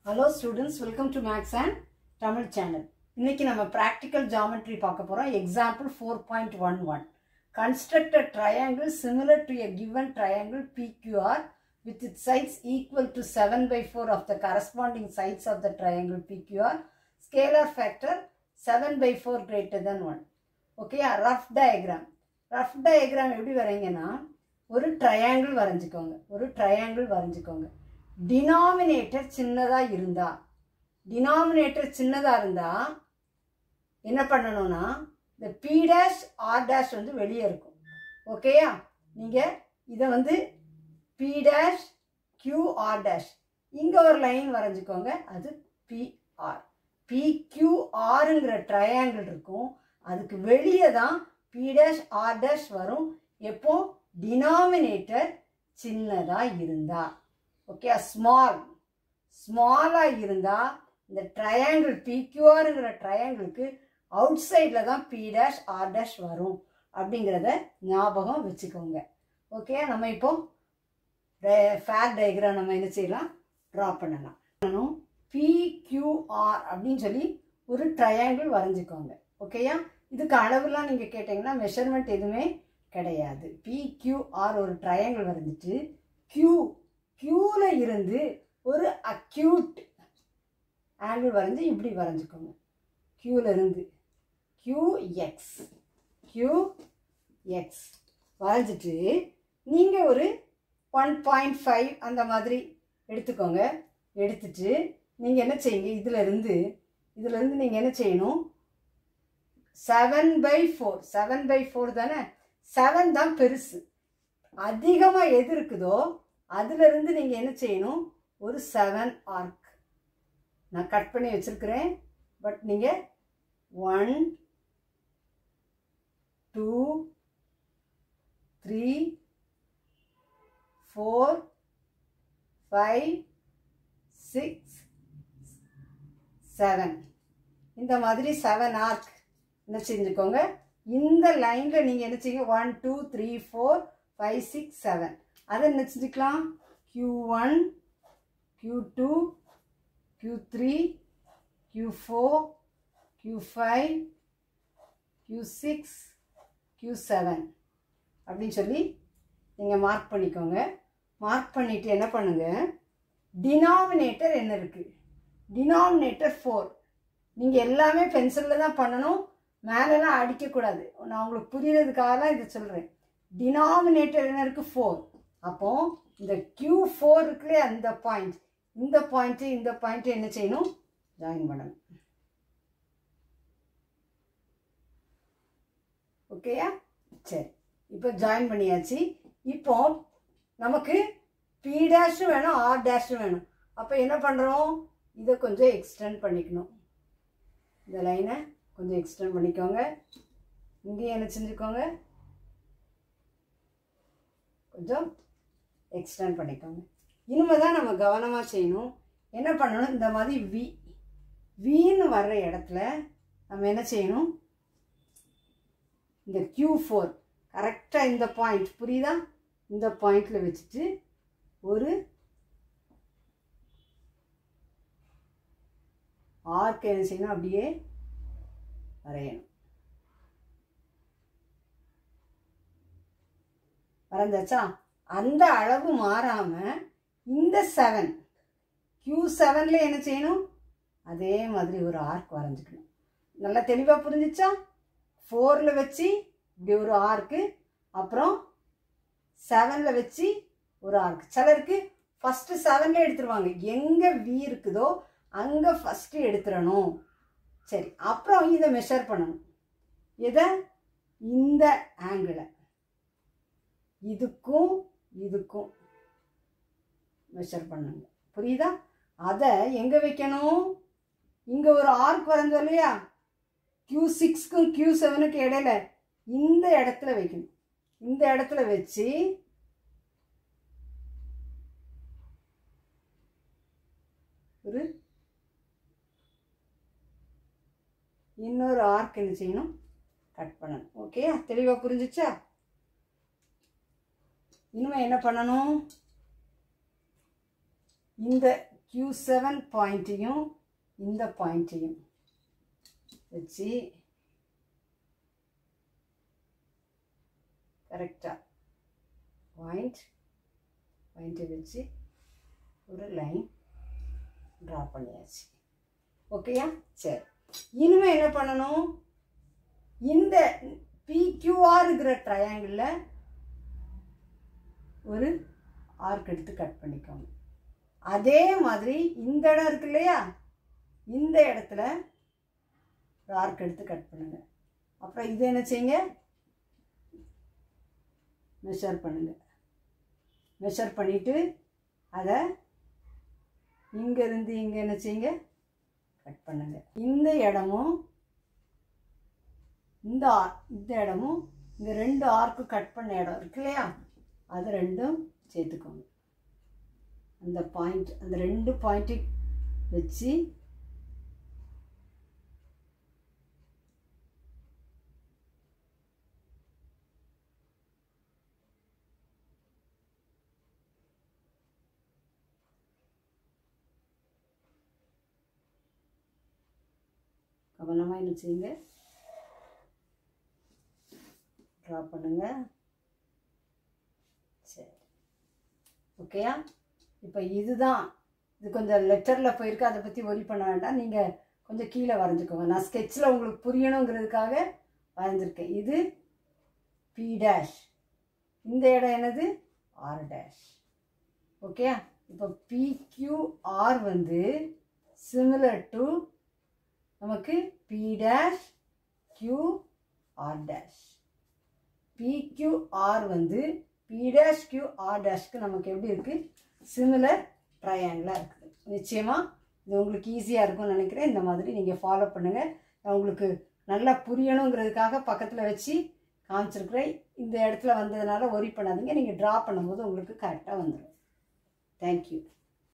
Hello students welcome to maths and Tamil channel இன்னைக்கு நம்ம practical geometry பார்க்க போகிறோம் example four point one one construct a triangle similar to a given triangle PQR with its sides equal to 7 by 4 of the corresponding sides of the triangle PQR. Scalar factor 7 by 4 greater than 1. Okay rough diagram rough diagram எப்படி வரைங்கன்னா ஒரு triangle வரைஞ்சிக்கோங்க ஒரு triangle வரைஞ்சிக்கோங்க denominator சின்னதாக இருந்தா denominator சின்னதாக இருந்தால் என்ன பண்ணணும்னா இந்த பி டேஷ் ஆர் டேஷ் வந்து வெளியே இருக்கும் ஓகேயா நீங்கள் இதை வந்து P dash Q R dash இங்கே ஒரு லைன் வரைஞ்சிக்கோங்க அது பிஆர் பிக்யூஆருங்கிற ட்ரையாங்கிள் இருக்கும் அதுக்கு வெளியே தான் பி டேஷ் ஆர் டேஷ் வரும் எப்போ டினாமினேட்டர் சின்னதாக இருந்தா ஓகே ஸ்மால் ஸ்மாலாக இருந்தால் இந்த ட்ரையாங்கிள் பிக்யூஆருங்கிற ட்ரையாங்கிளுக்கு அவுட் சைடில் தான் பி டேஷ் ஆர் டேஷ் வரும் அப்படிங்கிறத ஞாபகம் வச்சுக்கோங்க ஓகே நம்ம இப்போ ஃபேர் டயக்ராம் நம்ம என்ன செய்யலாம் ட்ரா பண்ணலாம் பண்ணணும் பிக்யூஆர் அப்படின்னு சொல்லி ஒரு ட்ரையாங்கிள் வரைஞ்சிக்கோங்க ஓகேயா இதுக்கு அளவுலாம் நீங்கள் கேட்டிங்கன்னா மெஷர்மெண்ட் எதுவுமே கிடையாது பிக்யூஆர் ஒரு ட்ரையாங்கிள் வரைஞ்சிட்டு கியூ கியூவில் இருந்து ஒரு அக்யூட் ஆங்கிள் வரைஞ்சி இப்படி வரைஞ்சிக்கோங்க கியூவில் இருந்து கியூ எக்ஸ் கியூ எக்ஸ் வரைஞ்சிட்டு நீங்கள் ஒரு ஒன் பாயிண்ட் ஃபைவ் அந்த மாதிரி எடுத்துக்கோங்க எடுத்துட்டு நீங்கள் என்ன செய்யுங்க இதில் இருந்து இதில் இருந்து நீங்கள் என்ன செய்யணும் seven by four seven by four தானே செவன் தான் பெருசு அதிகமாக எது இருக்குதோ அதிலிருந்து நீங்கள் என்ன செய்யணும் ஒரு செவன் ஆர்க் நான் கட் பண்ணி வச்சுருக்கிறேன் பட் நீங்கள் one two three four five six seven இந்த மாதிரி செவன் ஆர்க் என்ன செஞ்சுக்கோங்க இந்த லைனில் நீங்கள் என்ன செய்யுங்க one two three four five six seven அதை என்ன செஞ்சுக்கலாம் Q one Q two Q three Q four Q five Q six Q seven அப்படின்னு சொல்லி நீங்கள் மார்க் பண்ணிக்கோங்க மார்க் பண்ணிவிட்டு என்ன பண்ணுங்கள் டினாமினேட்டர் என்ன இருக்குது டினாமினேட்டர் ஃபோர் நீங்கள் எல்லாமே பென்சிலில் தான் பண்ணணும் மேலெலாம் அடிக்கக்கூடாது நான் உங்களுக்கு புரியறதுக்காக தான் இதை சொல்கிறேன் டினாமினேட்டர் என்ன இருக்குது ஃபோர் அப்போ இந்த கியூ ஃபோர் இருக்குல்லையே அந்த பாயிண்ட் இந்த பாயிண்ட்டு இந்த பாயிண்ட்டு என்ன செய்யணும் ஜாயின் பண்ணணும் ஓகேயா சரி இப்போ ஜாயின் பண்ணியாச்சு இப்போ நமக்கு பி டேஷும் வேணும் ஆர் டேஷும் வேணும் அப்போ என்ன பண்ணுறோம் இதை கொஞ்சம் எக்ஸ்டெண்ட் பண்ணிக்கணும் இந்த லைனை கொஞ்சம் எக்ஸ்டெண்ட் பண்ணிக்கோங்க இங்கேயும் என்ன செஞ்சுக்கோங்க கொஞ்சம் எக்ஸ்டெண்ட் பண்ணிக்கோங்க இனிமேல் தான் நம்ம கவனமாக செய்யணும் என்ன பண்ணணும் இந்த மாதிரி வி வின்னு வர்ற இடத்துல நம்ம என்ன செய்யணும் இந்த கியூ ஃபோர் கரெக்டாக இந்த பாயிண்ட் புரியுதா இந்த பாயிண்டில் வச்சுட்டு ஒரு ஆர்க் என்ன செய்யணும் அப்படியே வரையணும் வரைஞ்சாச்சா அந்த அளவு மாறாமல் இந்த செவன் கியூ செவனில் என்ன செய்யணும் அதே மாதிரி ஒரு ஆர்க் வரைஞ்சிக்கணும் நல்லா தெளிவாக புரிஞ்சிச்சா ஃபோரில் வச்சு இப்படி ஒரு ஆர்க்கு அப்புறம் செவனில் வச்சு ஒரு ஆர்க் சிலருக்கு ஃபஸ்ட்டு செவனில் எடுத்துருவாங்க எங்கே வி இருக்குதோ அங்கே ஃபஸ்ட்டு எடுத்துடணும் சரி அப்புறம் இதை மெஷர் பண்ணணும் எதை இந்த ஆங்கிளை இதுக்கும் இதுக்கும் மெஷர் பண்ணுங்க புரியுதா அதை எங்கே வைக்கணும் இங்கே ஒரு ஆர்க் வரைஞ்சோம் இல்லையா கியூ சிக்ஸ்க்கும் கியூ செவனுக்கு இடையில இந்த இடத்துல வைக்கணும் இந்த இடத்துல வச்சு ஒரு இன்னொரு ஆர்க் என்ன செய்யணும் கட் பண்ணணும் ஓகே தெளிவாக புரிஞ்சிச்சா இனிமேல் என்ன பண்ணணும் இந்த கியூ செவன் பாயிண்ட்டையும் இந்த பாயிண்ட்டையும் வச்சு கரெக்டாக பாயிண்ட் பாயிண்ட்டை வச்சு ஒரு லைன் ட்ரா பண்ணியாச்சு ஓகேயா சரி இனிமேல் என்ன பண்ணணும் இந்த பிக்யூஆருங்கிற ட்ரையாங்கிளில் ஒரு ஆர்க் எடுத்து கட் பண்ணிக்கோங்க அதே மாதிரி இந்த இடம் இருக்கு இல்லையா இந்த இடத்துல ஒரு ஆர்க் எடுத்து கட் பண்ணுங்க அப்புறம் இது என்ன செய்யுங்க மெஷர் பண்ணுங்க மெஷர் பண்ணிவிட்டு அதை இங்கேருந்து இங்கே என்ன செய்யுங்க கட் பண்ணுங்க இந்த இடமும் இந்த ஆர்- இந்த இடமும் இந்த ரெண்டு ஆர்க்கு கட் பண்ண இடம் இருக்கு இல்லையா அது ரெண்டும் சேர்த்துக்கோங்க அந்த பாயிண்ட் அந்த ரெண்டு பாயிண்ட்டை வச்சு கவனமாக என்ன செய்யுங்க ட்ரா பண்ணுங்க சரி ஓகேயா இப்போ இதுதான் இது கொஞ்சம் லெட்டரில் போயிருக்கு அதை பற்றி ஒரி பண்ண வேண்டாம் நீங்கள் கொஞ்சம் கீழே வரைஞ்சிக்கோங்க நான் ஸ்கெட்சில் உங்களுக்கு புரியணுங்கிறதுக்காக வரைஞ்சிருக்கேன் இது பி டேஷ் இந்த இடம் என்னது ஆர் டேஷ் ஓகேயா இப்போ பிக்யூஆர் வந்து சிமிலர் டு நமக்கு P dash Q R dash PQR வந்து பி டேஷ் கியூ ஆர் டேஷ்க்கு நமக்கு எப்படி இருக்குது சிமிலர் ட்ரையாங்கிளாக இருக்குது நிச்சயமாக இது உங்களுக்கு ஈஸியாக இருக்கும்னு நினைக்கிறேன் இந்த மாதிரி நீங்கள் ஃபாலோ பண்ணுங்கள் நான் உங்களுக்கு நல்லா புரியணுங்கிறதுக்காக பக்கத்தில் வச்சு காமிச்சிருக்கிறேன் இந்த இடத்துல வந்ததுனால ஒரி பண்ணாதீங்க நீங்கள் ட்ரா பண்ணும்போது உங்களுக்கு கரெக்டாக வந்துடும் தேங்க்யூ